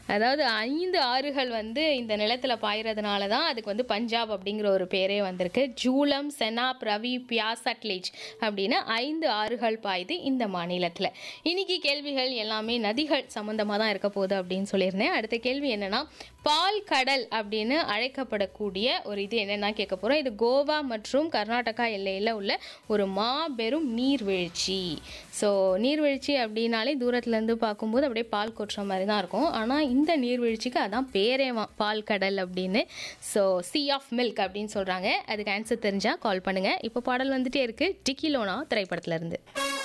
அதாவது ஐந்து ஆறுகள் வந்து இந்த நிலத்துல பாயறதுனால தான் அதுக்கு வந்து பஞ்சாப் அப்படிங்கிற ஒரு பேரே வந்திருக்கு ஜூலம் செனாப் ரவி பியாசட்லேஜ் அப்படின்னு ஐந்து ஆறுகள் பாயுது இந்த மாநிலத்தில் இன்னைக்கு கேள்விகள் எல்லாமே நதிகள் சம்மந்தமாக தான் இருக்க போகுது அப்படின்னு சொல்லியிருந்தேன் அடுத்த கேள்வி என்னன்னா பால் கடல் அப்படின்னு அழைக்கப்படக்கூடிய ஒரு இது என்னன்னா கேட்க போகிறோம் இது கோவா மற்றும் கர்நாடகா எல்லையில் உள்ள ஒரு மாபெரும் நீர்வீழ்ச்சி ஸோ நீர்வீழ்ச்சி அப்படின்னாலே தூரத்துலேருந்து பார்க்கும்போது அப்படியே பால் கொட்டுற மாதிரி தான் இருக்கும் ஆனால் இந்த நீர்வீழ்ச்சிக்கு அதான் பேரேவா பால் கடல் அப்படின்னு ஸோ சி ஆஃப் மில்க் அப்படின்னு சொல்கிறாங்க அதுக்கு ஆன்சர் தெரிஞ்சால் கால் பண்ணுங்கள் இப்போ பாடல் வந்துட்டே இருக்குது டிக்கிலோனா திரைப்படத்துல இருந்து